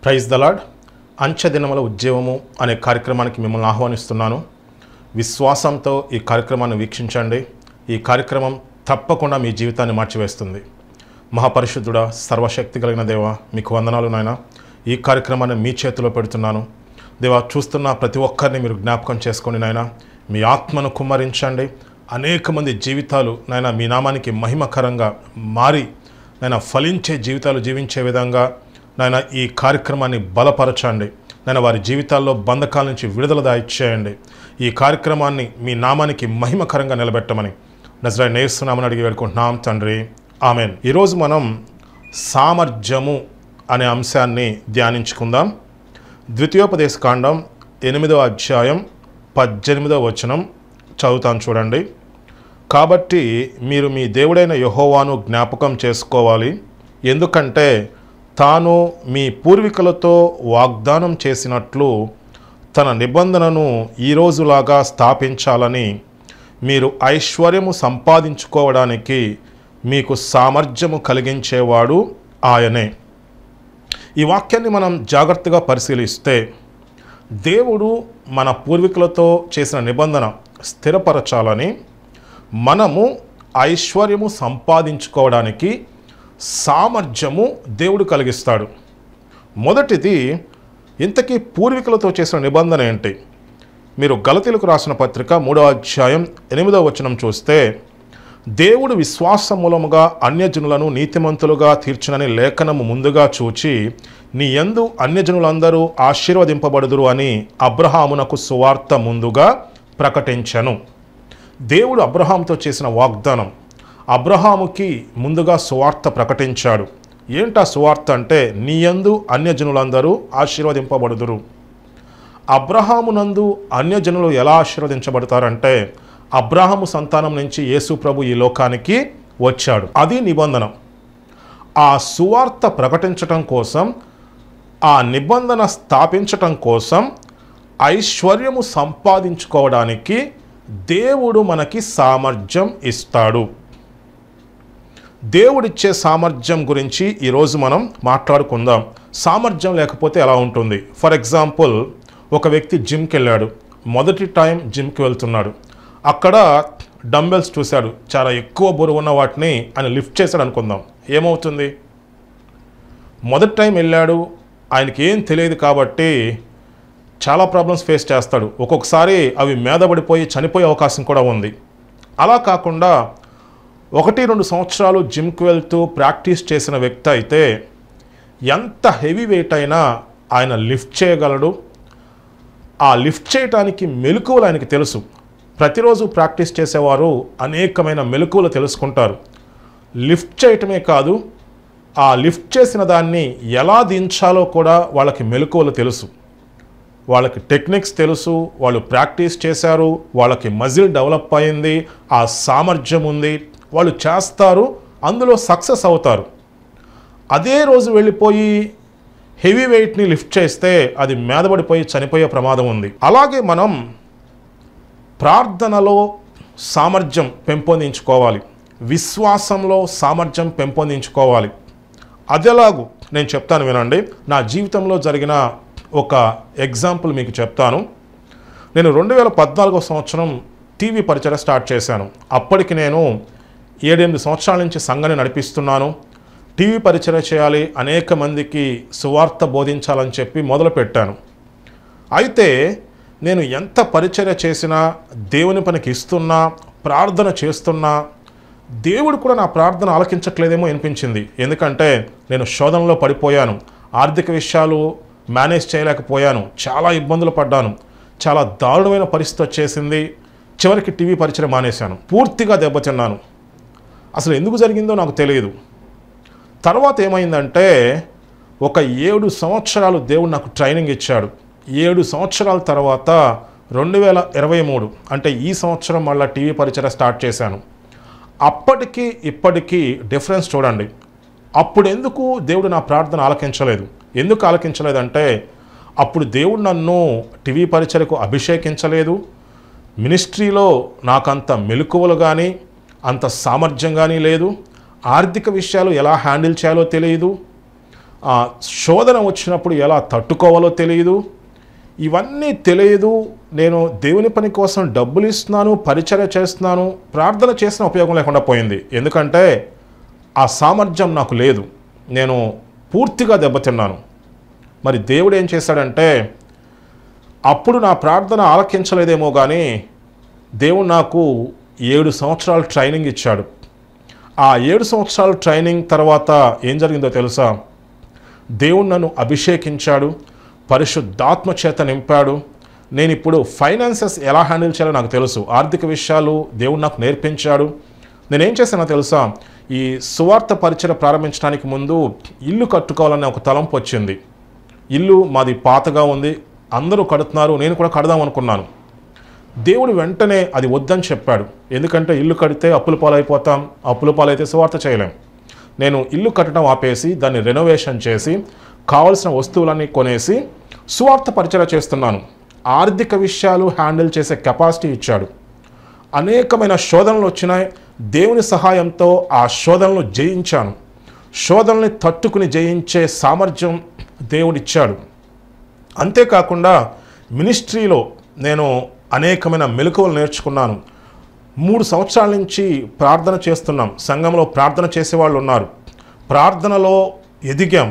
praise the Lord అంచె దినముల ఉద్యమము అనే కార్యక్రమానికి మిమ్మల్ని ఆహ్వానిస్తున్నాను విశ్వాసంతో ఈ కార్యక్రమాన్ని వీక్షించండి ఈ కార్యక్రమం తప్పకుండా మీ జీవితాన్ని మార్చివేస్తుంది మహాపరిశుద్ధుడా సర్వశక్తి కలిగిన దేవ మీకు వందనాలు నాయన ఈ కార్యక్రమాన్ని మీ చేతిలో పెడుతున్నాను దేవా చూస్తున్న ప్రతి ఒక్కరిని మీరు జ్ఞాపకం చేసుకోండి నాయన మీ ఆత్మను కుమ్మరించండి అనేక మంది జీవితాలు నాయన మీ నామానికి మహిమకరంగా మారి నాయన ఫలించే జీవితాలు జీవించే విధంగా నాయన ఈ కార్యక్రమాన్ని బలపరచండి నాయన వారి జీవితాల్లో బంధకాల నుంచి విడుదల దాయిచ్చేయండి ఈ కార్యక్రమాన్ని మీ నామానికి మహిమకరంగా నిలబెట్టమని నజరా నేస్తున్నామని అడిగి వేడుకుంటున్నాం తండ్రి ఆమెన్ ఈరోజు మనం సామర్థ్యము అనే అంశాన్ని ధ్యానించుకుందాం ద్వితీయోపదేశ కాండం ఎనిమిదవ అధ్యాయం పద్దెనిమిదవ వచనం చదువుతాను చూడండి కాబట్టి మీరు మీ దేవుడైన యహోవాను జ్ఞాపకం చేసుకోవాలి ఎందుకంటే తాను మీ పూర్వీకులతో వాగ్దానం చేసినట్లు తన నిబంధనను ఈ రోజులాగా స్థాపించాలని మీరు ఐశ్వర్యము సంపాదించుకోవడానికి మీకు సామర్థ్యము కలిగించేవాడు ఆయనే ఈ వాక్యాన్ని మనం జాగ్రత్తగా పరిశీలిస్తే దేవుడు మన పూర్వీకులతో చేసిన నిబంధన స్థిరపరచాలని మనము ఐశ్వర్యము సంపాదించుకోవడానికి సామర్థ్యము దేవుడు కలిగిస్తాడు మొదటిది ఇంతకీ పూర్వీకులతో చేసిన నిబంధన ఏంటి మీరు గలతీలకు రాసిన పత్రిక మూడో అధ్యాయం ఎనిమిదవ వచనం చూస్తే దేవుడు విశ్వాస మూలముగా అన్యజనులను నీతిమంతులుగా తీర్చునని లేఖనము ముందుగా చూచి నీ యందు అన్యజనులందరూ ఆశీర్వదింపబడుదురు అని అబ్రహామునకు సువార్త ముందుగా ప్రకటించను దేవుడు అబ్రహాంతో చేసిన వాగ్దానం అబ్రహాముకి ముందుగా సువార్త ప్రకటించాడు ఏంటా సువార్త అంటే నీయందు అన్యజనులందరూ ఆశీర్వదింపబడుదురు అబ్రహామునందు అన్యజనులు ఎలా ఆశీర్వదించబడతారంటే అబ్రహాము సంతానం నుంచి యేసు ప్రభు ఈ లోకానికి వచ్చాడు అది నిబంధన ఆ సువార్త ప్రకటించటం కోసం ఆ నిబంధన స్థాపించటం కోసం ఐశ్వర్యము సంపాదించుకోవడానికి దేవుడు మనకి సామర్థ్యం ఇస్తాడు దేవుడిచ్చే సామర్థ్యం గురించి ఈరోజు మనం మాట్లాడుకుందాం సామర్థ్యం లేకపోతే ఎలా ఉంటుంది ఫర్ ఎగ్జాంపుల్ ఒక వ్యక్తి జిమ్కి వెళ్ళాడు మొదటి టైం జిమ్కి వెళ్తున్నాడు అక్కడ డంబెల్స్ చూశాడు చాలా ఎక్కువ బరువు ఉన్న వాటిని ఆయన లిఫ్ట్ చేశాడు అనుకుందాం ఏమవుతుంది మొదటి టైం వెళ్ళాడు ఆయనకి ఏం తెలియదు కాబట్టి చాలా ప్రాబ్లమ్స్ ఫేస్ చేస్తాడు ఒక్కొక్కసారి అవి మీదపడిపోయి చనిపోయే అవకాశం కూడా ఉంది అలా కాకుండా ఒకటి రెండు సంవత్సరాలు జిమ్కి వెళ్తూ ప్రాక్టీస్ చేసిన వ్యక్తి అయితే ఎంత హెవీ వెయిట్ అయినా ఆయన లిఫ్ట్ చేయగలడు ఆ లిఫ్ట్ చేయటానికి మెలకువలు ఆయనకి తెలుసు ప్రతిరోజు ప్రాక్టీస్ చేసేవారు అనేకమైన మెలకువలు తెలుసుకుంటారు లిఫ్ట్ చేయటమే కాదు ఆ లిఫ్ట్ చేసిన దాన్ని ఎలా దించాలో కూడా వాళ్ళకి మెలకువలు తెలుసు వాళ్ళకి టెక్నిక్స్ తెలుసు వాళ్ళు ప్రాక్టీస్ చేశారు వాళ్ళకి మజిల్ డెవలప్ అయింది ఆ సామర్థ్యం ఉంది వాళ్ళు చేస్తారు అందులో సక్సెస్ అవుతారు అదే రోజు వెళ్ళిపోయి హెవీ వెయిట్ని లిఫ్ట్ చేస్తే అది మీదపడిపోయి చనిపోయే ప్రమాదం ఉంది అలాగే మనం ప్రార్థనలో సామర్థ్యం పెంపొందించుకోవాలి విశ్వాసంలో సామర్థ్యం పెంపొందించుకోవాలి అదెలాగు నేను చెప్తాను వినండి నా జీవితంలో జరిగిన ఒక ఎగ్జాంపుల్ మీకు చెప్తాను నేను రెండు వేల పద్నాలుగో సంవత్సరం టీవీ పరిచయం స్టార్ట్ చేశాను అప్పటికి నేను ఏడెనిమిది సంవత్సరాల నుంచి సంఘాన్ని నడిపిస్తున్నాను టీవీ పరిచయం చేయాలి అనేక మందికి సువార్త బోధించాలని చెప్పి మొదలుపెట్టాను అయితే నేను ఎంత పరిచర్య చేసినా దేవుని పనికి ఇస్తున్నా ప్రార్థన చేస్తున్నా దేవుడు కూడా నా ప్రార్థన ఆలకించట్లేదేమో అనిపించింది ఎందుకంటే నేను శోధనలో పడిపోయాను ఆర్థిక విషయాలు మేనేజ్ చేయలేకపోయాను చాలా ఇబ్బందులు పడ్డాను చాలా దారుణమైన పరిస్థితి వచ్చేసింది చివరికి టీవీ పరిచయం మానేశాను పూర్తిగా దెబ్బతిన్నాను అసలు ఎందుకు జరిగిందో నాకు తెలియదు తర్వాత ఏమైందంటే ఒక ఏడు సంవత్సరాలు దేవుడు నాకు ట్రైనింగ్ ఇచ్చాడు ఏడు సంవత్సరాల తర్వాత రెండు వేల ఇరవై మూడు అంటే ఈ సంవత్సరం మళ్ళీ టీవీ పరిచయం స్టార్ట్ చేశాను అప్పటికి ఇప్పటికీ డిఫరెన్స్ చూడండి అప్పుడు ఎందుకు దేవుడు నా ప్రార్థన ఆలకించలేదు ఎందుకు ఆలకించలేదంటే అప్పుడు దేవుడు నన్ను టీవీ పరిచయకు అభిషేకించలేదు మినిస్ట్రీలో నాకంత మెలకువలు కానీ అంత సామర్థ్యం కానీ లేదు ఆర్థిక విషయాలు ఎలా హ్యాండిల్ చేయాలో తెలియదు ఆ శోధన వచ్చినప్పుడు ఎలా తట్టుకోవాలో తెలియదు ఇవన్నీ తెలియదు నేను దేవుని పని కోసం డబ్బులు ఇస్తున్నాను పరిచర్య చేస్తున్నాను ప్రార్థన చేసిన ఉపయోగం లేకుండా పోయింది ఎందుకంటే ఆ సామర్థ్యం నాకు లేదు నేను పూర్తిగా దెబ్బతిన్నాను మరి దేవుడు ఏం చేశాడంటే అప్పుడు నా ప్రార్థన ఆలకించలేదేమో కానీ దేవుడు నాకు ఏడు సంవత్సరాలు ట్రైనింగ్ ఇచ్చాడు ఆ ఏడు సంవత్సరాల ట్రైనింగ్ తర్వాత ఏం జరిగిందో తెలుసా దేవుడు నన్ను అభిషేకించాడు పరిశుద్ధాత్మ చేత నింపాడు నేను ఇప్పుడు ఫైనాన్సెస్ ఎలా హ్యాండిల్ చేయాలో నాకు తెలుసు ఆర్థిక విషయాలు దేవుడు నాకు నేర్పించాడు నేనేం చేశానో తెలుసా ఈ సువార్త పరిచయ ప్రారంభించడానికి ముందు ఇల్లు కట్టుకోవాలనే ఒక తలంపు వచ్చింది ఇల్లు మాది పాతగా ఉంది అందరూ కడుతున్నారు నేను కూడా కడదాం అనుకున్నాను దేవుడు వెంటనే అది వద్దని చెప్పాడు ఎందుకంటే ఇల్లు కడితే అప్పుల పాలైపోతాం అప్పుల పాలైతే సువార్త చేయలేం నేను ఇల్లు కట్టడం ఆపేసి దాన్ని రెనోవేషన్ చేసి కావలసిన వస్తువులన్నీ కొనేసి సువార్త పరిచయం చేస్తున్నాను ఆర్థిక విషయాలు హ్యాండిల్ చేసే కెపాసిటీ ఇచ్చాడు అనేకమైన శోధనలు వచ్చినాయి దేవుని సహాయంతో ఆ శోధనలు జయించాను శోధనల్ని తట్టుకుని జయించే సామర్థ్యం దేవుడిచ్చాడు అంతేకాకుండా మినిస్ట్రీలో నేను అనేకమైన మెలకువలు నేర్చుకున్నాను మూడు సంవత్సరాల నుంచి ప్రార్థన చేస్తున్నాం సంఘంలో ప్రార్థన చేసేవాళ్ళు ఉన్నారు ప్రార్థనలో ఎదిగాం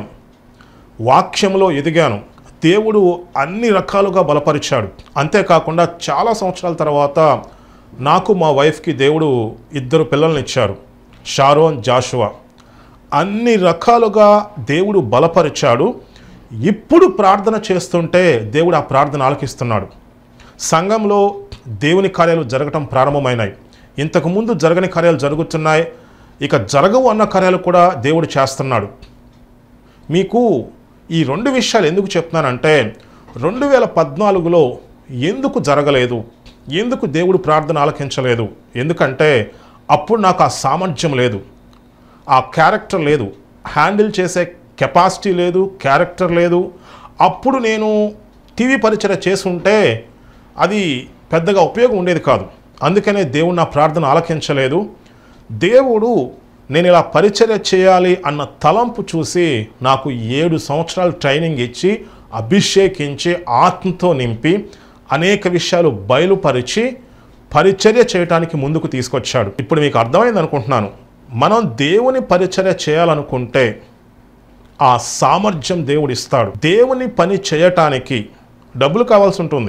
వాక్యంలో ఎదిగాను దేవుడు అన్ని రకాలుగా బలపరిచాడు అంతేకాకుండా చాలా సంవత్సరాల తర్వాత నాకు మా వైఫ్కి దేవుడు ఇద్దరు పిల్లల్ని ఇచ్చారు షారోన్ జాషువా అన్ని రకాలుగా దేవుడు బలపరిచాడు ఇప్పుడు ప్రార్థన చేస్తుంటే దేవుడు ఆ ప్రార్థన ఆలకిస్తున్నాడు సంఘంలో దేవుని కార్యాలు జరగటం ప్రారంభమైనాయి ఇంతకుముందు జరగని కార్యాలు జరుగుతున్నాయి ఇక జరగవు అన్న కార్యాలు కూడా దేవుడు చేస్తున్నాడు మీకు ఈ రెండు విషయాలు ఎందుకు చెప్తున్నానంటే రెండు వేల పద్నాలుగులో ఎందుకు జరగలేదు ఎందుకు దేవుడు ప్రార్థన ఆలకించలేదు ఎందుకంటే అప్పుడు నాకు ఆ సామర్థ్యం లేదు ఆ క్యారెక్టర్ లేదు హ్యాండిల్ చేసే కెపాసిటీ లేదు క్యారెక్టర్ లేదు అప్పుడు నేను టీవీ పరిచయం చేసుంటే అది పెద్దగా ఉపయోగం ఉండేది కాదు అందుకనే దేవుడు నా ప్రార్థన ఆలకించలేదు దేవుడు నేను ఇలా పరిచర్య చేయాలి అన్న తలంపు చూసి నాకు ఏడు సంవత్సరాలు ట్రైనింగ్ ఇచ్చి అభిషేకించి ఆత్మతో నింపి అనేక విషయాలు బయలుపరిచి పరిచర్య చేయటానికి ముందుకు తీసుకొచ్చాడు ఇప్పుడు మీకు అర్థమైంది అనుకుంటున్నాను మనం దేవుని పరిచర్య చేయాలనుకుంటే ఆ సామర్థ్యం దేవుడు ఇస్తాడు దేవుని పని చేయటానికి డబ్బులు కావాల్సి ఉంటుంది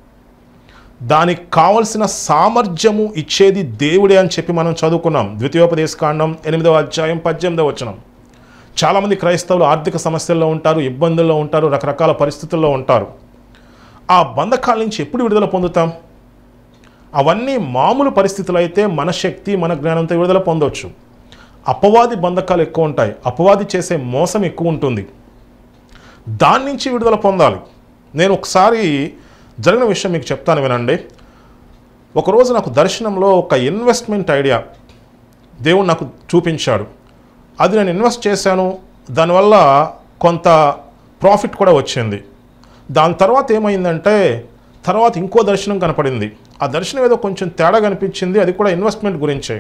దానికి కావలసిన సామర్థ్యము ఇచ్చేది దేవుడే అని చెప్పి మనం చదువుకున్నాం ద్వితీయోపదేశ కాండం ఎనిమిదవ అధ్యాయం పద్దెనిమిదవ వచనం చాలామంది క్రైస్తవులు ఆర్థిక సమస్యల్లో ఉంటారు ఇబ్బందుల్లో ఉంటారు రకరకాల పరిస్థితుల్లో ఉంటారు ఆ బంధకాల నుంచి ఎప్పుడు విడుదల పొందుతాం అవన్నీ మామూలు పరిస్థితులు అయితే మన శక్తి మన జ్ఞానంతో విడుదల పొందవచ్చు అపవాది బంధకాలు ఎక్కువ ఉంటాయి అపవాది చేసే మోసం ఎక్కువ ఉంటుంది దాని నుంచి విడుదల పొందాలి నేను ఒకసారి జరిగిన విషయం మీకు చెప్తాను వినండి ఒకరోజు నాకు దర్శనంలో ఒక ఇన్వెస్ట్మెంట్ ఐడియా దేవుడు నాకు చూపించాడు అది నేను ఇన్వెస్ట్ చేశాను దానివల్ల కొంత ప్రాఫిట్ కూడా వచ్చింది దాని తర్వాత ఏమైందంటే తర్వాత ఇంకో దర్శనం కనపడింది ఆ దర్శనం ఏదో కొంచెం తేడా కనిపించింది అది కూడా ఇన్వెస్ట్మెంట్ గురించే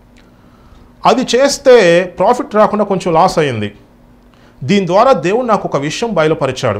అది చేస్తే ప్రాఫిట్ రాకుండా కొంచెం లాస్ అయింది దీని ద్వారా దేవుడు నాకు ఒక విషయం బయలుపరిచాడు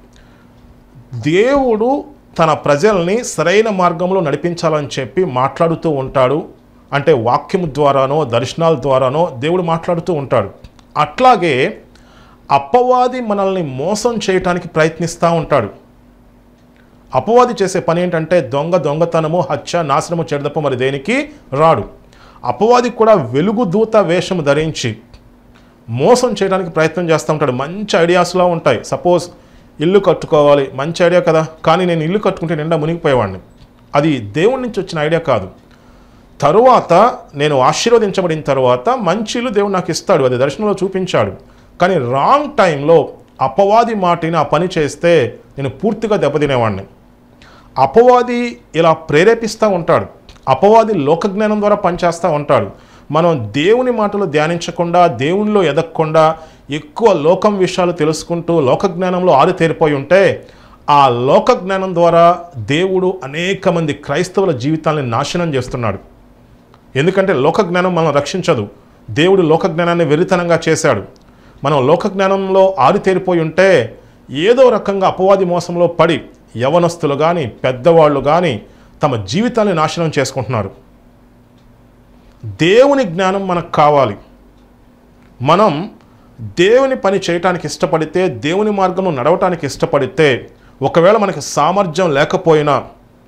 దేవుడు తన ప్రజల్ని సరైన మార్గంలో నడిపించాలని చెప్పి మాట్లాడుతూ ఉంటాడు అంటే వాక్యము ద్వారానో దర్శనాల ద్వారానో దేవుడు మాట్లాడుతూ ఉంటాడు అట్లాగే అపవాది మనల్ని మోసం చేయటానికి ప్రయత్నిస్తూ ఉంటాడు అపవాది చేసే పని ఏంటంటే దొంగ దొంగతనము హత్య నాశనము చెడదప్ప మరి దేనికి రాడు అపవాది కూడా వెలుగు దూత వేషము ధరించి మోసం చేయడానికి ప్రయత్నం చేస్తూ ఉంటాడు మంచి ఐడియాస్లా ఉంటాయి సపోజ్ ఇల్లు కట్టుకోవాలి మంచి ఐడియా కదా కానీ నేను ఇల్లు కట్టుకుంటే నిండా మునిగిపోయేవాడిని అది దేవుడి నుంచి వచ్చిన ఐడియా కాదు తరువాత నేను ఆశీర్వదించబడిన తర్వాత మంచి ఇల్లు దేవుడు నాకు ఇస్తాడు అది దర్శనంలో చూపించాడు కానీ రాంగ్ టైంలో అపవాది మాటిని ఆ పని చేస్తే నేను పూర్తిగా దెబ్బతినేవాడిని అపవాది ఇలా ప్రేరేపిస్తూ ఉంటాడు అపవాది లోకజ్ఞానం ద్వారా పనిచేస్తూ ఉంటాడు మనం దేవుని మాటలు ధ్యానించకుండా దేవునిలో ఎదగకుండా ఎక్కువ లోకం విషయాలు తెలుసుకుంటూ లోకజ్ఞానంలో ఆరితేరిపోయి ఉంటే ఆ లోకజ్ఞానం ద్వారా దేవుడు అనేక మంది క్రైస్తవుల జీవితాన్ని నాశనం చేస్తున్నాడు ఎందుకంటే లోకజ్ఞానం మనం రక్షించదు దేవుడు లోకజ్ఞానాన్ని వెరితనంగా చేశాడు మనం లోక జ్ఞానంలో ఆరితేరిపోయి ఉంటే ఏదో రకంగా అపవాది మోసంలో పడి యవనస్తులు కానీ పెద్దవాళ్ళు కానీ తమ జీవితాన్ని నాశనం చేసుకుంటున్నారు దేవుని జ్ఞానం మనకు కావాలి మనం దేవుని పని చేయటానికి ఇష్టపడితే దేవుని మార్గంలో నడవటానికి ఇష్టపడితే ఒకవేళ మనకి సామర్థ్యం లేకపోయినా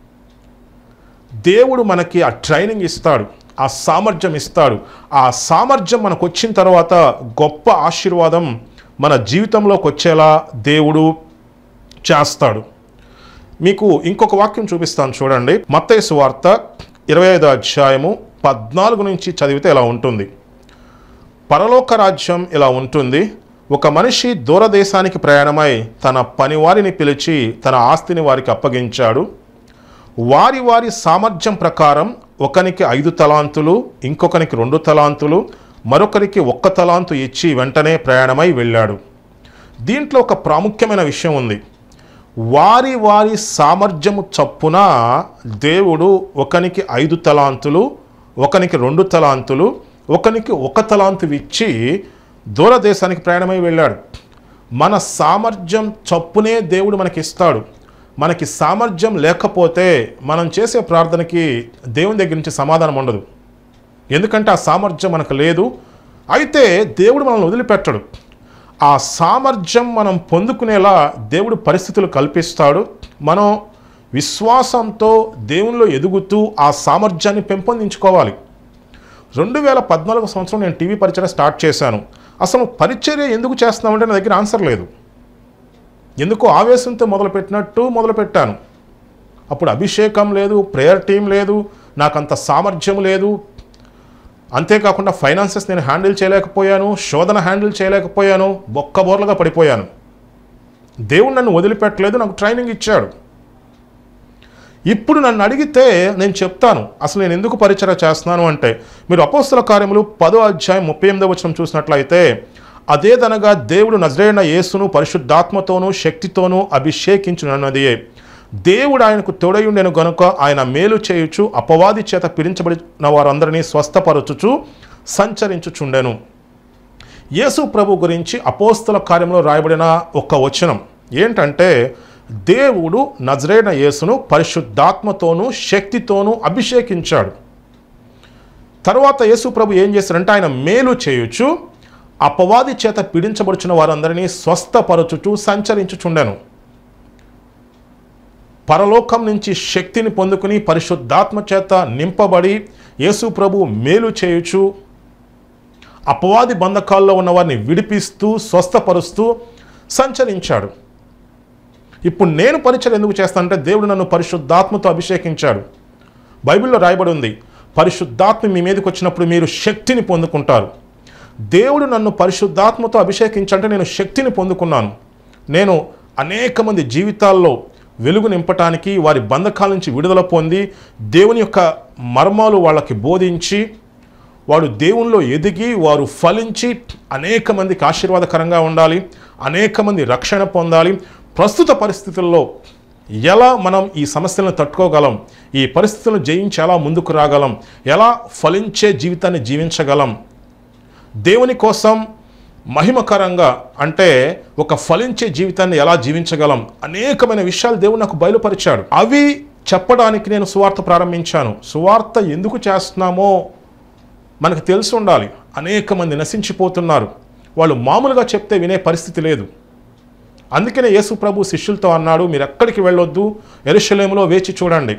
దేవుడు మనకి ఆ ట్రైనింగ్ ఇస్తాడు ఆ సామర్థ్యం ఇస్తాడు ఆ సామర్థ్యం మనకు వచ్చిన తర్వాత గొప్ప ఆశీర్వాదం మన జీవితంలోకి వచ్చేలా దేవుడు చేస్తాడు మీకు ఇంకొక వాక్యం చూపిస్తాను చూడండి మత్తయి వార్త ఇరవై ఐదో అధ్యాయము పద్నాలుగు నుంచి చదివితే ఇలా ఉంటుంది పరలోక రాజ్యం ఇలా ఉంటుంది ఒక మనిషి దూరదేశానికి ప్రయాణమై తన పనివారిని పిలిచి తన ఆస్తిని వారికి అప్పగించాడు వారి వారి సామర్థ్యం ప్రకారం ఒకనికి ఐదు తలాంతులు ఇంకొకనికి రెండు తలాంతులు మరొకరికి ఒక్క తలాంతు ఇచ్చి వెంటనే ప్రయాణమై వెళ్ళాడు దీంట్లో ఒక ప్రాముఖ్యమైన విషయం ఉంది వారి వారి సామర్థ్యము చప్పున దేవుడు ఒకనికి ఐదు తలాంతులు ఒకనికి రెండు తలాంతులు ఒకనికి ఒక తలాంతు ఇచ్చి దూరదేశానికి ప్రయాణమై వెళ్ళాడు మన సామర్థ్యం చప్పునే దేవుడు మనకి ఇస్తాడు మనకి సామర్థ్యం లేకపోతే మనం చేసే ప్రార్థనకి దేవుని దగ్గర నుంచి సమాధానం ఉండదు ఎందుకంటే ఆ సామర్థ్యం మనకు లేదు అయితే దేవుడు మనల్ని వదిలిపెట్టడు ఆ సామర్థ్యం మనం పొందుకునేలా దేవుడు పరిస్థితులు కల్పిస్తాడు మనం విశ్వాసంతో దేవునిలో ఎదుగుతూ ఆ సామర్థ్యాన్ని పెంపొందించుకోవాలి రెండు వేల పద్నాలుగు సంవత్సరం నేను టీవీ పరిచయం స్టార్ట్ చేశాను అసలు పరిచర్య ఎందుకు చేస్తున్నామంటే నా దగ్గర ఆన్సర్ లేదు ఎందుకో ఆవేశంతో మొదలుపెట్టినట్టు మొదలుపెట్టాను అప్పుడు అభిషేకం లేదు ప్రేయర్ టీం లేదు నాకంత సామర్థ్యం లేదు అంతేకాకుండా ఫైనాన్సెస్ నేను హ్యాండిల్ చేయలేకపోయాను శోధన హ్యాండిల్ చేయలేకపోయాను బొక్కబోర్లుగా పడిపోయాను దేవుడు నన్ను వదిలిపెట్టలేదు నాకు ట్రైనింగ్ ఇచ్చాడు ఇప్పుడు నన్ను అడిగితే నేను చెప్తాను అసలు నేను ఎందుకు పరిచయ చేస్తున్నాను అంటే మీరు అపోస్తుల కార్యములు పదో అధ్యాయం ముప్పై ఎనిమిదో వచనం చూసినట్లయితే అదేదనగా దేవుడు నజరైన యేసును పరిశుద్ధాత్మతోనూ శక్తితోనూ అభిషేకించునన్నదియే దేవుడు ఆయనకు తోడయుండెను గనుక ఆయన మేలు చేయుచు అపవాది చేత పిరించబడిన వారందరినీ స్వస్థపరచుచు సంచరించుచుండెను యేసు ప్రభు గురించి అపోస్తల కార్యంలో రాయబడిన ఒక వచనం ఏంటంటే దేవుడు నజరైన యేసును పరిశుద్ధాత్మతోనూ శక్తితోనూ అభిషేకించాడు తర్వాత యేసు ప్రభు ఏం చేశారంటే ఆయన మేలు చేయుచు అపవాది చేత పీడించబడుచున్న వారందరినీ స్వస్థపరచుచు సంచరించుచుండెను పరలోకం నుంచి శక్తిని పొందుకుని పరిశుద్ధాత్మ చేత నింపబడి యేసు ప్రభు మేలు చేయుచు అపవాది బంధకాల్లో ఉన్న వారిని విడిపిస్తూ స్వస్థపరుస్తూ సంచరించాడు ఇప్పుడు నేను పరిచయం ఎందుకు చేస్తానంటే దేవుడు నన్ను పరిశుద్ధాత్మతో అభిషేకించాడు బైబిల్లో రాయబడి ఉంది పరిశుద్ధాత్మ మీ మీదకి వచ్చినప్పుడు మీరు శక్తిని పొందుకుంటారు దేవుడు నన్ను పరిశుద్ధాత్మతో అభిషేకించంటే నేను శక్తిని పొందుకున్నాను నేను అనేక మంది జీవితాల్లో వెలుగు నింపటానికి వారి బంధకాల నుంచి విడుదల పొంది దేవుని యొక్క మర్మాలు వాళ్ళకి బోధించి వాడు దేవునిలో ఎదిగి వారు ఫలించి అనేక మందికి ఆశీర్వాదకరంగా ఉండాలి అనేక మంది రక్షణ పొందాలి ప్రస్తుత పరిస్థితుల్లో ఎలా మనం ఈ సమస్యలను తట్టుకోగలం ఈ పరిస్థితులను జయించి ఎలా ముందుకు రాగలం ఎలా ఫలించే జీవితాన్ని జీవించగలం దేవుని కోసం మహిమకరంగా అంటే ఒక ఫలించే జీవితాన్ని ఎలా జీవించగలం అనేకమైన విషయాలు దేవుడు నాకు బయలుపరిచాడు అవి చెప్పడానికి నేను సువార్త ప్రారంభించాను సువార్త ఎందుకు చేస్తున్నామో మనకు తెలిసి ఉండాలి అనేక మంది నశించిపోతున్నారు వాళ్ళు మామూలుగా చెప్తే వినే పరిస్థితి లేదు అందుకనే యేసు ప్రభు శిష్యులతో అన్నాడు మీరు ఎక్కడికి వెళ్ళొద్దు ఎరుషలేములో వేచి చూడండి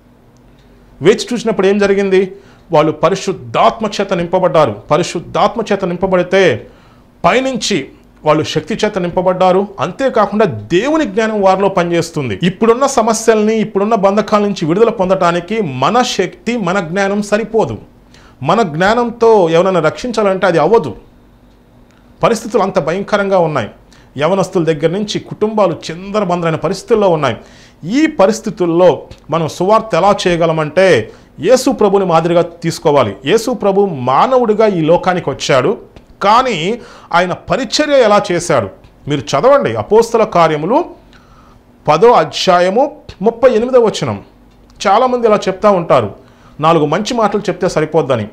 వేచి చూసినప్పుడు ఏం జరిగింది వాళ్ళు పరిశుద్ధాత్మ చేత నింపబడ్డారు పరిశుద్ధాత్మ చేత నింపబడితే పైనుంచి వాళ్ళు శక్తి చేత నింపబడ్డారు అంతేకాకుండా దేవుని జ్ఞానం వారిలో పనిచేస్తుంది ఇప్పుడున్న సమస్యల్ని ఇప్పుడున్న బంధకాల నుంచి విడుదల పొందటానికి మన శక్తి మన జ్ఞానం సరిపోదు మన జ్ఞానంతో ఎవరైనా రక్షించాలంటే అది అవ్వదు పరిస్థితులు అంత భయంకరంగా ఉన్నాయి యవనస్తుల దగ్గర నుంచి కుటుంబాలు చిందరబందరైన పరిస్థితుల్లో ఉన్నాయి ఈ పరిస్థితుల్లో మనం సువార్త ఎలా చేయగలమంటే యేసు ప్రభుని మాదిరిగా తీసుకోవాలి యేసు ప్రభు మానవుడిగా ఈ లోకానికి వచ్చాడు కానీ ఆయన పరిచర్య ఎలా చేశాడు మీరు చదవండి అపోస్తల కార్యములు పదో అధ్యాయము ముప్పై ఎనిమిదో వచనం చాలామంది ఇలా చెప్తా ఉంటారు నాలుగు మంచి మాటలు చెప్తే సరిపోద్దని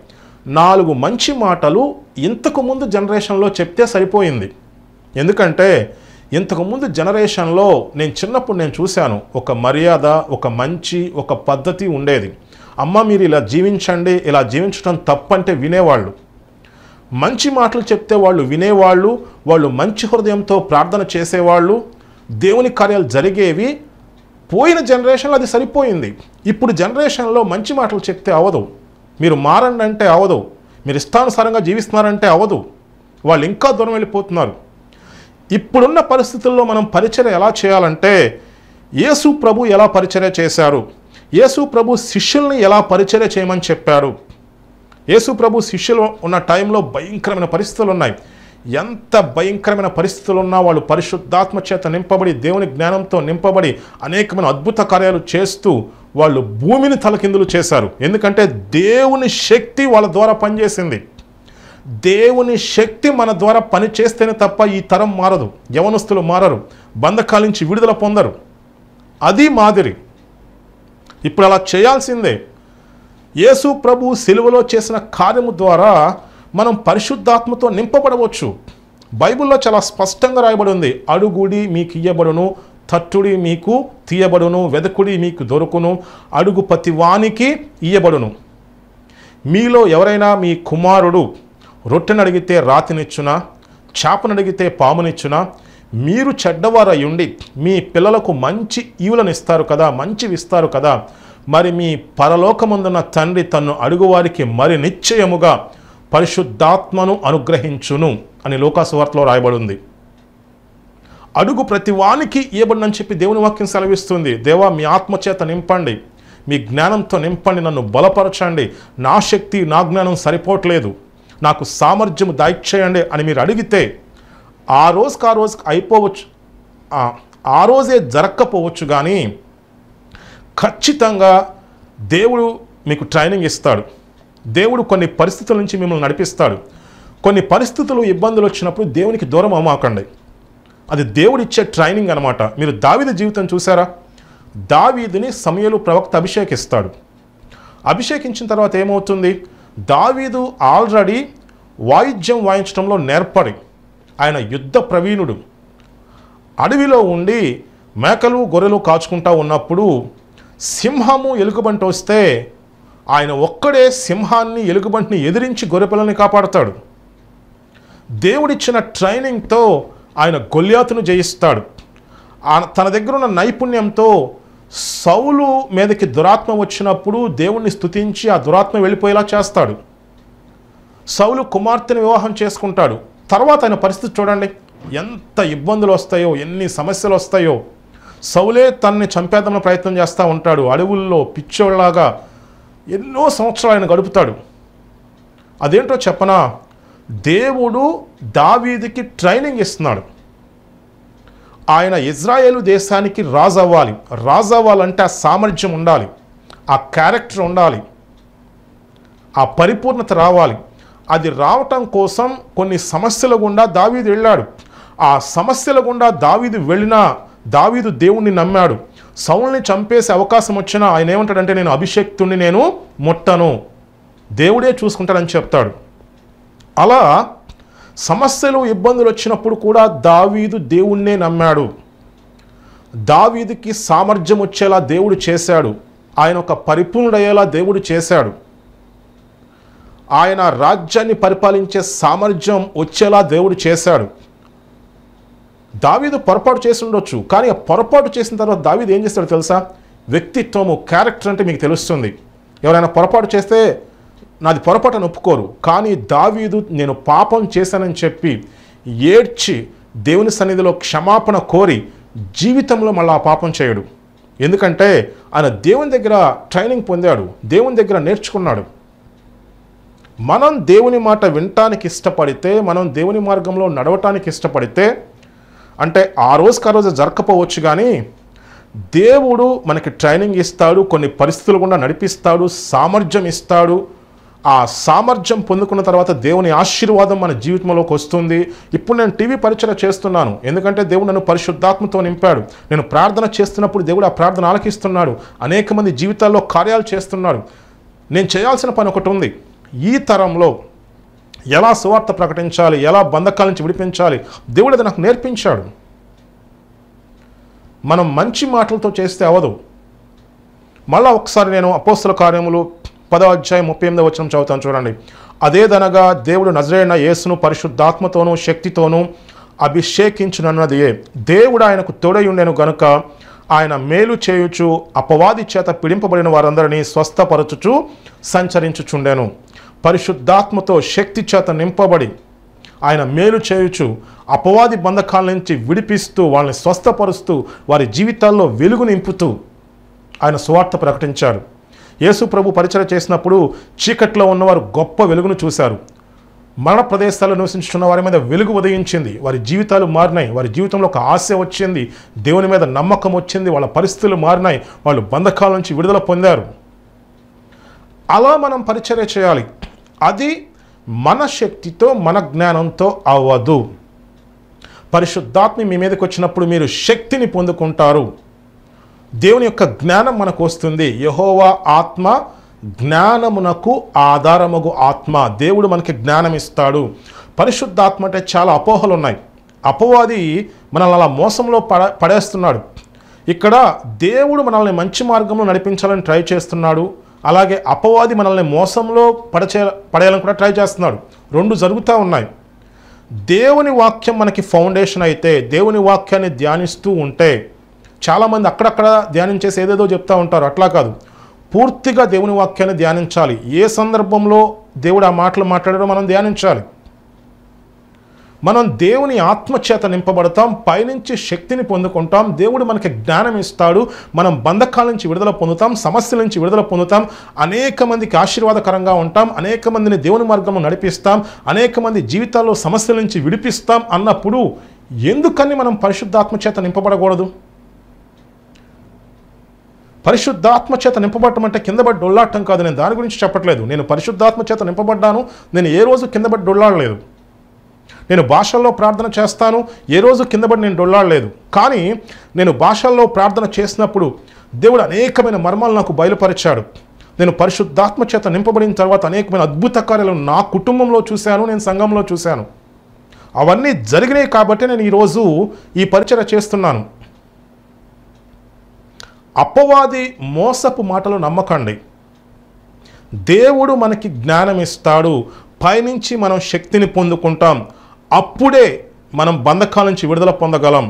నాలుగు మంచి మాటలు ఇంతకు ముందు జనరేషన్లో చెప్తే సరిపోయింది ఎందుకంటే ఇంతకుముందు జనరేషన్లో నేను చిన్నప్పుడు నేను చూశాను ఒక మర్యాద ఒక మంచి ఒక పద్ధతి ఉండేది అమ్మ మీరు ఇలా జీవించండి ఇలా జీవించడం తప్పంటే వినేవాళ్ళు మంచి మాటలు చెప్తే వాళ్ళు వినేవాళ్ళు వాళ్ళు మంచి హృదయంతో ప్రార్థన చేసేవాళ్ళు దేవుని కార్యాలు జరిగేవి పోయిన జనరేషన్లో అది సరిపోయింది ఇప్పుడు జనరేషన్లో మంచి మాటలు చెప్తే అవదు మీరు మారండి అంటే అవదు మీరు ఇష్టానుసారంగా జీవిస్తున్నారంటే అవదు వాళ్ళు ఇంకా దూరం వెళ్ళిపోతున్నారు ఇప్పుడున్న పరిస్థితుల్లో మనం పరిచర్య ఎలా చేయాలంటే యేసు ప్రభు ఎలా పరిచర్య చేశారు యేసు ప్రభు శిష్యుల్ని ఎలా పరిచర్య చేయమని చెప్పారు యేసు ప్రభు శిష్యులు ఉన్న టైంలో భయంకరమైన పరిస్థితులు ఉన్నాయి ఎంత భయంకరమైన పరిస్థితులు ఉన్నా వాళ్ళు పరిశుద్ధాత్మ చేత నింపబడి దేవుని జ్ఞానంతో నింపబడి అనేకమైన అద్భుత కార్యాలు చేస్తూ వాళ్ళు భూమిని తలకిందులు చేశారు ఎందుకంటే దేవుని శక్తి వాళ్ళ ద్వారా పనిచేసింది దేవుని శక్తి మన ద్వారా పని చేస్తేనే తప్ప ఈ తరం మారదు యవనస్తులు మారరు బంధకాల నుంచి విడుదల పొందరు అది మాదిరి ఇప్పుడు అలా చేయాల్సిందే యేసు ప్రభు సిలువలో చేసిన కార్యము ద్వారా మనం పరిశుద్ధాత్మతో నింపబడవచ్చు బైబిల్లో చాలా స్పష్టంగా రాయబడి ఉంది అడుగుడి మీకు ఇయ్యబడును తట్టుడి మీకు తీయబడును వెదకుడి మీకు దొరుకును అడుగు ప్రతి వానికి ఇయ్యబడును మీలో ఎవరైనా మీ కుమారుడు రొట్టెను అడిగితే రాతినిచ్చునా చేపను అడిగితే పామునిచ్చునా మీరు చెడ్డవారై ఉండి మీ పిల్లలకు మంచి ఈవులను ఇస్తారు కదా మంచివి ఇస్తారు కదా మరి మీ పరలోకముందున్న తండ్రి తన్ను అడుగువారికి మరి నిశ్చయముగా పరిశుద్ధాత్మను అనుగ్రహించును అని లోకాసువార్తలో రాయబడి ఉంది అడుగు ప్రతి వానికి ఇవ్వబడినని చెప్పి దేవుని వాక్యం సెలవిస్తుంది దేవా మీ ఆత్మచేత నింపండి మీ జ్ఞానంతో నింపండి నన్ను బలపరచండి నా శక్తి నా జ్ఞానం సరిపోవట్లేదు నాకు సామర్థ్యం దయచేయండి అని మీరు అడిగితే ఆ రోజుకి ఆ రోజుకి అయిపోవచ్చు ఆ- ఆ రోజే జరగకపోవచ్చు కానీ ఖచ్చితంగా దేవుడు మీకు ట్రైనింగ్ ఇస్తాడు దేవుడు కొన్ని పరిస్థితుల నుంచి మిమ్మల్ని నడిపిస్తాడు కొన్ని పరిస్థితులు ఇబ్బందులు వచ్చినప్పుడు దేవునికి దూరం అమ్మాకండి అది దేవుడిచ్చే ట్రైనింగ్ అనమాట మీరు దావీదు జీవితం చూసారా దావీదుని సమయలు ప్రవక్త అభిషేకిస్తాడు అభిషేకించిన తర్వాత ఏమవుతుంది దావీదు ఆల్రెడీ వాయిద్యం వాయించడంలో నేర్పడి ఆయన యుద్ధ ప్రవీణుడు అడవిలో ఉండి మేకలు గొర్రెలు కాచుకుంటా ఉన్నప్పుడు సింహము ఎలుగుబంటి వస్తే ఆయన ఒక్కడే సింహాన్ని ఎలుగుబంటిని ఎదిరించి గొర్రెపిల్లని కాపాడతాడు దేవుడిచ్చిన ట్రైనింగ్తో ఆయన గొల్యాతును జయిస్తాడు ఆ- తన దగ్గర ఉన్న నైపుణ్యంతో సౌలు మీదకి దురాత్మ వచ్చినప్పుడు దేవుణ్ణి స్తుతించి ఆ దురాత్మ వెళ్ళిపోయేలా చేస్తాడు సౌలు కుమార్తెను వివాహం చేసుకుంటాడు తర్వాత ఆయన పరిస్థితి చూడండి ఎంత ఇబ్బందులు వస్తాయో ఎన్ని సమస్యలు వస్తాయో సౌలే తనని చంపేద్దామని ప్రయత్నం చేస్తూ ఉంటాడు అడవుల్లో పిచ్చోళ్ళలాగా ఎన్నో సంవత్సరాలు ఆయన గడుపుతాడు అదేంటో చెప్పనా దేవుడు దావీదికి ట్రైనింగ్ ఇస్తున్నాడు ఆయన ఇజ్రాయేలు దేశానికి రాజు అవ్వాలి రాజు అవ్వాలంటే ఆ సామర్థ్యం ఉండాలి ఆ క్యారెక్టర్ ఉండాలి ఆ పరిపూర్ణత రావాలి అది రావటం కోసం కొన్ని సమస్యల గుండా దావీదు వెళ్ళాడు ఆ సమస్యల గుండా దావీదు వెళ్ళినా దావీదు దేవుణ్ణి నమ్మాడు సౌల్ని చంపేసే అవకాశం వచ్చినా ఆయన ఏమంటాడంటే నేను అభిషేక్తుణ్ణి నేను ముట్టను దేవుడే చూసుకుంటాడని చెప్తాడు అలా సమస్యలు ఇబ్బందులు వచ్చినప్పుడు కూడా దావీదు దేవుణ్ణే నమ్మాడు దావీదుకి సామర్థ్యం వచ్చేలా దేవుడు చేశాడు ఆయన ఒక పరిపూర్ణుడయ్యేలా దేవుడు చేశాడు ఆయన రాజ్యాన్ని పరిపాలించే సామర్థ్యం వచ్చేలా దేవుడు చేశాడు దావీదు పొరపాటు చేసి ఉండొచ్చు కానీ ఆ పొరపాటు చేసిన తర్వాత దావీదు ఏం చేస్తాడో తెలుసా వ్యక్తిత్వము క్యారెక్టర్ అంటే మీకు తెలుస్తుంది ఎవరైనా పొరపాటు చేస్తే నాది పొరపాటు అని ఒప్పుకోరు కానీ దావీదు నేను పాపం చేశానని చెప్పి ఏడ్చి దేవుని సన్నిధిలో క్షమాపణ కోరి జీవితంలో మళ్ళీ ఆ పాపం చేయడు ఎందుకంటే ఆయన దేవుని దగ్గర ట్రైనింగ్ పొందాడు దేవుని దగ్గర నేర్చుకున్నాడు మనం దేవుని మాట వినటానికి ఇష్టపడితే మనం దేవుని మార్గంలో నడవటానికి ఇష్టపడితే అంటే ఆ రోజుకి ఆ రోజు జరగకపోవచ్చు కానీ దేవుడు మనకి ట్రైనింగ్ ఇస్తాడు కొన్ని పరిస్థితులు గుండా నడిపిస్తాడు సామర్థ్యం ఇస్తాడు ఆ సామర్థ్యం పొందుకున్న తర్వాత దేవుని ఆశీర్వాదం మన జీవితంలోకి వస్తుంది ఇప్పుడు నేను టీవీ పరిచయం చేస్తున్నాను ఎందుకంటే దేవుడు నన్ను పరిశుద్ధాత్మతో నింపాడు నేను ప్రార్థన చేస్తున్నప్పుడు దేవుడు ఆ ప్రార్థన ఆలకిస్తున్నాడు అనేక మంది జీవితాల్లో కార్యాలు చేస్తున్నాడు నేను చేయాల్సిన పని ఒకటి ఉంది ఈ తరంలో ఎలా సువార్త ప్రకటించాలి ఎలా బంధకాల నుంచి విడిపించాలి దేవుడు అది నాకు నేర్పించాడు మనం మంచి మాటలతో చేస్తే అవదు మళ్ళా ఒకసారి నేను అపోస్తుల కార్యములు పదో అధ్యాయం ముప్పై ఎనిమిదో వచ్చిన చదువుతాను చూడండి అదేదనగా దేవుడు నజరైన యేసును పరిశుద్ధాత్మతోనూ శక్తితోనూ అభిషేకించునన్నది దేవుడు ఆయనకు తోడయుండెను గనుక ఆయన మేలు చేయుచు అపవాది చేత పిడింపబడిన వారందరినీ స్వస్థపరచుచు సంచరించుచుండెను పరిశుద్ధాత్మతో శక్తి చేత నింపబడి ఆయన మేలు చేయుచు అపవాది బంధకాల నుంచి విడిపిస్తూ వాళ్ళని స్వస్థపరుస్తూ వారి జీవితాల్లో వెలుగు నింపుతూ ఆయన సువార్త ప్రకటించారు యేసు ప్రభు పరిచయం చేసినప్పుడు చీకట్లో ఉన్నవారు గొప్ప వెలుగును చూశారు మరణ ప్రదేశాల్లో నివసించుతున్న వారి మీద వెలుగు ఉదయించింది వారి జీవితాలు మారినాయి వారి జీవితంలో ఒక ఆశ వచ్చింది దేవుని మీద నమ్మకం వచ్చింది వాళ్ళ పరిస్థితులు మారినాయి వాళ్ళు బంధకాల నుంచి విడుదల పొందారు అలా మనం పరిచర్య చేయాలి అది మన శక్తితో మన జ్ఞానంతో అవ్వదు పరిశుద్ధాత్మ మీ మీదకి వచ్చినప్పుడు మీరు శక్తిని పొందుకుంటారు దేవుని యొక్క జ్ఞానం మనకు వస్తుంది యహోవా ఆత్మ జ్ఞానమునకు ఆధారమగు ఆత్మ దేవుడు మనకి జ్ఞానం ఇస్తాడు పరిశుద్ధాత్మ అంటే చాలా అపోహలు ఉన్నాయి అపవాది మనల్ని అలా మోసంలో పడ పడేస్తున్నాడు ఇక్కడ దేవుడు మనల్ని మంచి మార్గంలో నడిపించాలని ట్రై చేస్తున్నాడు అలాగే అపవాది మనల్ని మోసంలో పడచే పడేయాలని కూడా ట్రై చేస్తున్నాడు రెండు జరుగుతూ ఉన్నాయి దేవుని వాక్యం మనకి ఫౌండేషన్ అయితే దేవుని వాక్యాన్ని ధ్యానిస్తూ ఉంటే చాలామంది అక్కడక్కడ ధ్యానం చేసి ఏదేదో చెప్తా ఉంటారు అట్లా కాదు పూర్తిగా దేవుని వాక్యాన్ని ధ్యానించాలి ఏ సందర్భంలో దేవుడు ఆ మాటలు మాట్లాడారో మనం ధ్యానించాలి మనం దేవుని ఆత్మచేత నింపబడతాం పైనుంచి శక్తిని పొందుకుంటాం దేవుడు మనకి జ్ఞానం ఇస్తాడు మనం బంధకాల నుంచి విడుదల పొందుతాం సమస్యల నుంచి విడుదల పొందుతాం అనేక మందికి ఆశీర్వాదకరంగా ఉంటాం అనేక మందిని దేవుని మార్గంలో నడిపిస్తాం అనేక మంది జీవితాల్లో సమస్యల నుంచి విడిపిస్తాం అన్నప్పుడు ఎందుకని మనం పరిశుద్ధాత్మ చేత నింపబడకూడదు పరిశుద్ధాత్మ చేత నింపబడటం అంటే కింద పడి డొల్లాడటం కాదు నేను దాని గురించి చెప్పట్లేదు నేను పరిశుద్ధాత్మ చేత నింపబడ్డాను నేను ఏ రోజు కింద పడి డొల్లాడలేదు నేను భాషల్లో ప్రార్థన చేస్తాను ఏ రోజు కిందపడి నేను డొల్లాడలేదు కానీ నేను భాషల్లో ప్రార్థన చేసినప్పుడు దేవుడు అనేకమైన మర్మాలు నాకు బయలుపరిచాడు నేను పరిశుద్ధాత్మ చేత నింపబడిన తర్వాత అనేకమైన అద్భుత కార్యాలను నా కుటుంబంలో చూశాను నేను సంఘంలో చూశాను అవన్నీ జరిగినాయి కాబట్టి నేను ఈరోజు ఈ పరిచయ చేస్తున్నాను అపవాది మోసపు మాటలు నమ్మకండి దేవుడు మనకి జ్ఞానం ఇస్తాడు పైనుంచి మనం శక్తిని పొందుకుంటాం అప్పుడే మనం బంధకాల నుంచి విడుదల పొందగలం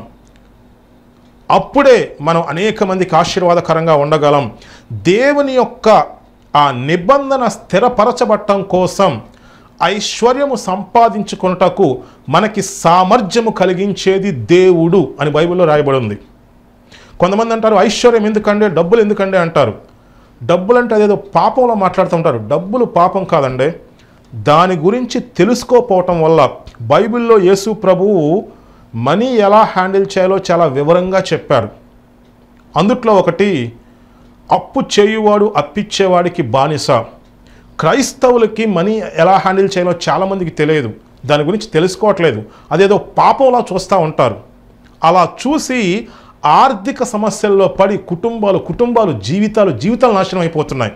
అప్పుడే మనం అనేక మందికి ఆశీర్వాదకరంగా ఉండగలం దేవుని యొక్క ఆ నిబంధన స్థిరపరచబట్టం కోసం ఐశ్వర్యము సంపాదించుకొనుటకు మనకి సామర్థ్యము కలిగించేది దేవుడు అని బైబిల్లో రాయబడి ఉంది కొంతమంది అంటారు ఐశ్వర్యం ఎందుకంటే డబ్బులు ఎందుకంటే అంటారు డబ్బులు అంటే అదేదో పాపంలో మాట్లాడుతుంటారు డబ్బులు పాపం కాదండి దాని గురించి తెలుసుకోపోవటం వల్ల బైబిల్లో యేసు ప్రభువు మనీ ఎలా హ్యాండిల్ చేయాలో చాలా వివరంగా చెప్పారు అందుట్లో ఒకటి అప్పు చేయువాడు అప్పిచ్చేవాడికి బానిస క్రైస్తవులకి మనీ ఎలా హ్యాండిల్ చేయాలో చాలామందికి తెలియదు దాని గురించి తెలుసుకోవట్లేదు అదేదో పాపంలా చూస్తూ ఉంటారు అలా చూసి ఆర్థిక సమస్యల్లో పడి కుటుంబాలు కుటుంబాలు జీవితాలు జీవితాలు నాశనం అయిపోతున్నాయి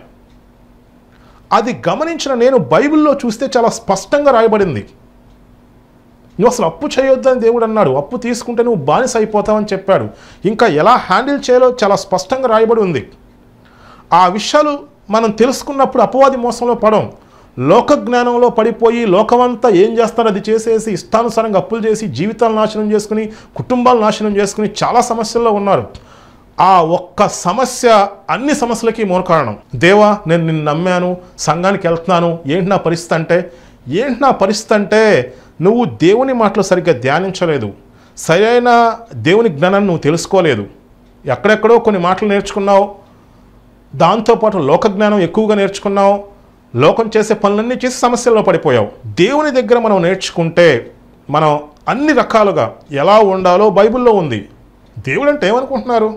అది గమనించిన నేను బైబిల్లో చూస్తే చాలా స్పష్టంగా రాయబడింది నువ్వు అసలు అప్పు చేయొద్దని దేవుడు అన్నాడు అప్పు తీసుకుంటే నువ్వు బానిస అయిపోతావని చెప్పాడు ఇంకా ఎలా హ్యాండిల్ చేయాలో చాలా స్పష్టంగా రాయబడి ఉంది ఆ విషయాలు మనం తెలుసుకున్నప్పుడు అపవాది మోసంలో పడం లోక జ్ఞానంలో పడిపోయి లోకమంతా ఏం చేస్తారో అది చేసేసి ఇష్టానుసారంగా అప్పులు చేసి జీవితాలు నాశనం చేసుకుని కుటుంబాలు నాశనం చేసుకుని చాలా సమస్యల్లో ఉన్నారు ఆ ఒక్క సమస్య అన్ని సమస్యలకి మూల కారణం దేవా నేను నిన్ను నమ్మాను సంఘానికి వెళ్తున్నాను ఏంటి నా పరిస్థితి అంటే ఏంటి నా పరిస్థితి అంటే నువ్వు దేవుని మాటలు సరిగ్గా ధ్యానించలేదు సరైన దేవుని జ్ఞానాన్ని నువ్వు తెలుసుకోలేదు ఎక్కడెక్కడో కొన్ని మాటలు నేర్చుకున్నావు దాంతోపాటు లోక జ్ఞానం ఎక్కువగా నేర్చుకున్నావు లోకం చేసే పనులన్నీ చేసి సమస్యల్లో పడిపోయావు దేవుని దగ్గర మనం నేర్చుకుంటే మనం అన్ని రకాలుగా ఎలా ఉండాలో బైబిల్లో ఉంది దేవుడు అంటే ఏమనుకుంటున్నారు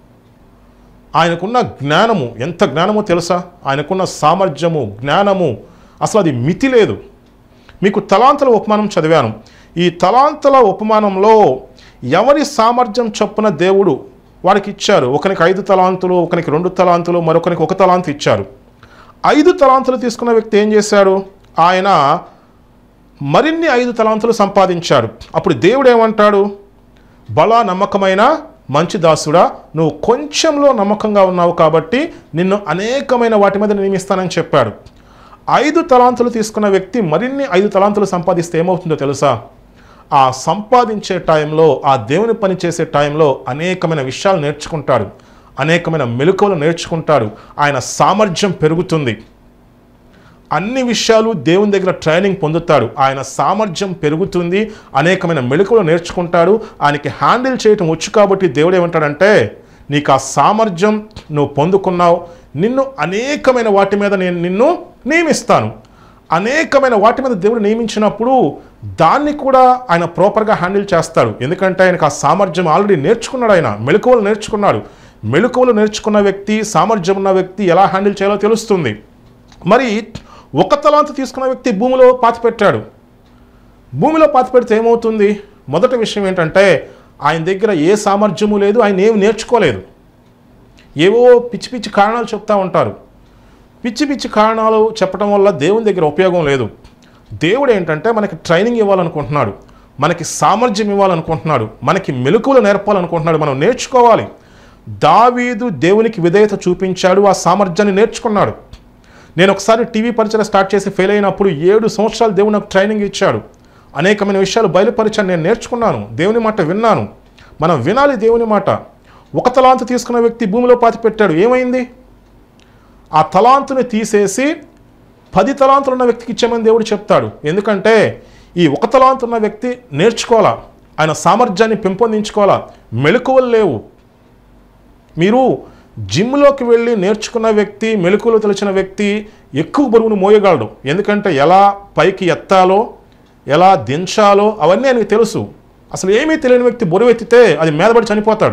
ఆయనకున్న జ్ఞానము ఎంత జ్ఞానమో తెలుసా ఆయనకున్న సామర్థ్యము జ్ఞానము అసలు అది మితి లేదు మీకు తలాంతల ఉపమానం చదివాను ఈ తలాంతల ఉపమానంలో ఎవరి సామర్థ్యం చొప్పున దేవుడు వాడికి ఇచ్చారు ఒకరికి ఐదు తలాంతులు ఒకరికి రెండు తలాంతులు మరొకరికి ఒక తలాంతు ఇచ్చారు ఐదు తలాంతులు తీసుకున్న వ్యక్తి ఏం చేశాడు ఆయన మరిన్ని ఐదు తలాంతులు సంపాదించాడు అప్పుడు దేవుడు ఏమంటాడు బలా నమ్మకమైన మంచి దాసుడా నువ్వు కొంచెంలో నమ్మకంగా ఉన్నావు కాబట్టి నిన్ను అనేకమైన వాటి మీద నియమిస్తానని చెప్పాడు ఐదు తలాంతులు తీసుకున్న వ్యక్తి మరిన్ని ఐదు తలాంతులు సంపాదిస్తే ఏమవుతుందో తెలుసా ఆ సంపాదించే టైంలో ఆ దేవుని పని చేసే టైంలో అనేకమైన విషయాలు నేర్చుకుంటాడు అనేకమైన మెలకువలు నేర్చుకుంటాడు ఆయన సామర్థ్యం పెరుగుతుంది అన్ని విషయాలు దేవుని దగ్గర ట్రైనింగ్ పొందుతాడు ఆయన సామర్థ్యం పెరుగుతుంది అనేకమైన మెళుకులు నేర్చుకుంటాడు ఆయనకి హ్యాండిల్ చేయటం వచ్చు కాబట్టి దేవుడు ఏమంటాడంటే నీకు ఆ సామర్థ్యం నువ్వు పొందుకున్నావు నిన్ను అనేకమైన వాటి మీద నేను నిన్ను నియమిస్తాను అనేకమైన వాటి మీద దేవుడు నియమించినప్పుడు దాన్ని కూడా ఆయన ప్రాపర్గా హ్యాండిల్ చేస్తాడు ఎందుకంటే ఆయనకు ఆ సామర్థ్యం ఆల్రెడీ నేర్చుకున్నాడు ఆయన మెళుకువలు నేర్చుకున్నాడు మెళుకువలు నేర్చుకున్న వ్యక్తి సామర్థ్యం ఉన్న వ్యక్తి ఎలా హ్యాండిల్ చేయాలో తెలుస్తుంది మరి ఒక తలాంతు తీసుకున్న వ్యక్తి భూమిలో పాతిపెట్టాడు భూమిలో పాతిపెడితే ఏమవుతుంది మొదటి విషయం ఏంటంటే ఆయన దగ్గర ఏ సామర్థ్యము లేదు ఆయన ఏమి నేర్చుకోలేదు ఏవో పిచ్చి పిచ్చి కారణాలు చెప్తా ఉంటారు పిచ్చి పిచ్చి కారణాలు చెప్పడం వల్ల దేవుని దగ్గర ఉపయోగం లేదు దేవుడు ఏంటంటే మనకి ట్రైనింగ్ ఇవ్వాలనుకుంటున్నాడు మనకి సామర్థ్యం ఇవ్వాలనుకుంటున్నాడు మనకి మెలకువలు నేర్పాలనుకుంటున్నాడు మనం నేర్చుకోవాలి దావీదు దేవునికి విధేయత చూపించాడు ఆ సామర్థ్యాన్ని నేర్చుకున్నాడు నేను ఒకసారి టీవీ పరిచయం స్టార్ట్ చేసి ఫెయిల్ అయినప్పుడు ఏడు సంవత్సరాలు దేవుడు నాకు ట్రైనింగ్ ఇచ్చాడు అనేకమైన విషయాలు బయలుపరిచాను నేను నేర్చుకున్నాను దేవుని మాట విన్నాను మనం వినాలి దేవుని మాట ఒక తలాంతు తీసుకున్న వ్యక్తి భూమిలో పాతి పెట్టాడు ఏమైంది ఆ తలాంతుని తీసేసి పది తలాంతులు ఉన్న వ్యక్తికి ఇచ్చామని దేవుడు చెప్తాడు ఎందుకంటే ఈ ఒక తలాంతు ఉన్న వ్యక్తి నేర్చుకోవాలా ఆయన సామర్థ్యాన్ని పెంపొందించుకోవాలా మెలకువలు లేవు మీరు జిమ్లోకి వెళ్ళి నేర్చుకున్న వ్యక్తి మెలకువలు తెలిసిన వ్యక్తి ఎక్కువ బరువును మోయగలడు ఎందుకంటే ఎలా పైకి ఎత్తాలో ఎలా దించాలో అవన్నీ ఆయనకి తెలుసు అసలు ఏమీ తెలియని వ్యక్తి బరువు ఎత్తితే అది మీదపడి చనిపోతాడు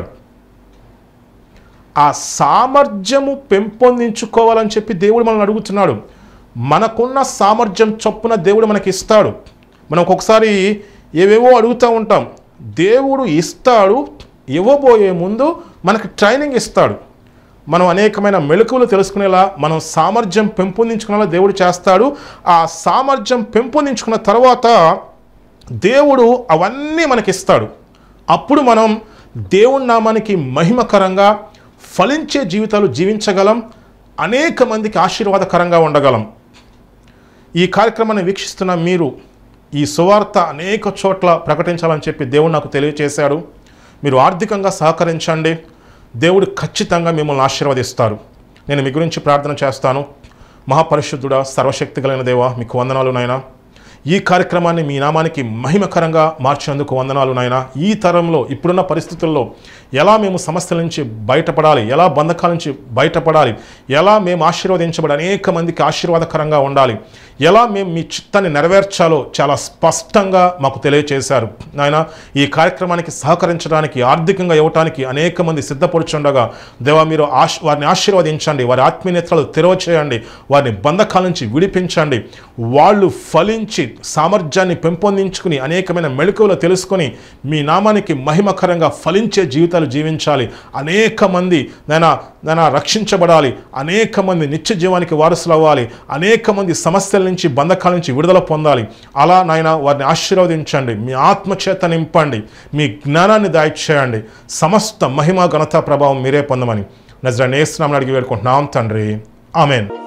ఆ సామర్థ్యము పెంపొందించుకోవాలని చెప్పి దేవుడు మనల్ని అడుగుతున్నాడు మనకున్న సామర్థ్యం చొప్పున దేవుడు మనకి ఇస్తాడు మనం ఒక్కొక్కసారి ఏవేవో అడుగుతూ ఉంటాం దేవుడు ఇస్తాడు ఇవ్వబోయే ముందు మనకి ట్రైనింగ్ ఇస్తాడు మనం అనేకమైన మెలకువలు తెలుసుకునేలా మనం సామర్థ్యం పెంపొందించుకునేలా దేవుడు చేస్తాడు ఆ సామర్థ్యం పెంపొందించుకున్న తర్వాత దేవుడు అవన్నీ మనకిస్తాడు అప్పుడు మనం దేవుని నామానికి మహిమకరంగా ఫలించే జీవితాలు జీవించగలం అనేక మందికి ఆశీర్వాదకరంగా ఉండగలం ఈ కార్యక్రమాన్ని వీక్షిస్తున్న మీరు ఈ సువార్త అనేక చోట్ల ప్రకటించాలని చెప్పి దేవుడు నాకు తెలియచేశాడు మీరు ఆర్థికంగా సహకరించండి దేవుడు ఖచ్చితంగా మిమ్మల్ని ఆశీర్వదిస్తారు నేను మీ గురించి ప్రార్థన చేస్తాను మహాపరిశుద్ధుడా సర్వశక్తి కలిగిన దేవా మీకు వందనాలు నాయనా ఈ కార్యక్రమాన్ని మీ నామానికి మహిమకరంగా మార్చినందుకు వందనాలు నాయన ఈ తరంలో ఇప్పుడున్న పరిస్థితుల్లో ఎలా మేము సమస్యల నుంచి బయటపడాలి ఎలా బంధకాల నుంచి బయటపడాలి ఎలా మేము ఆశీర్వదించబడి అనేక మందికి ఆశీర్వాదకరంగా ఉండాలి ఎలా మేము మీ చిత్తాన్ని నెరవేర్చాలో చాలా స్పష్టంగా మాకు తెలియచేశారు నాయన ఈ కార్యక్రమానికి సహకరించడానికి ఆర్థికంగా ఇవ్వటానికి అనేక మంది సిద్ధపడుచుండగా దేవా మీరు ఆశ వారిని ఆశీర్వదించండి వారి ఆత్మీయతలు తెరవచేయండి వారిని బంధకాల నుంచి విడిపించండి వాళ్ళు ఫలించి సామర్థ్యాన్ని పెంపొందించుకుని అనేకమైన మెళకువలు తెలుసుకొని మీ నామానికి మహిమకరంగా ఫలించే జీవితాలు జీవించాలి అనేక మంది నైనా నైనా రక్షించబడాలి అనేక మంది నిత్య జీవానికి వారసులు అవ్వాలి అనేక మంది సమస్యల నుంచి బంధకాల నుంచి విడుదల పొందాలి అలా నాయన వారిని ఆశీర్వదించండి మీ ఆత్మచేత నింపండి మీ జ్ఞానాన్ని దాయిచేయండి సమస్త మహిమ ఘనత ప్రభావం మీరే పొందమని నజర నేస్తున్నామని అడిగి వేడుకుంటున్నాం తండ్రి ఆమెన్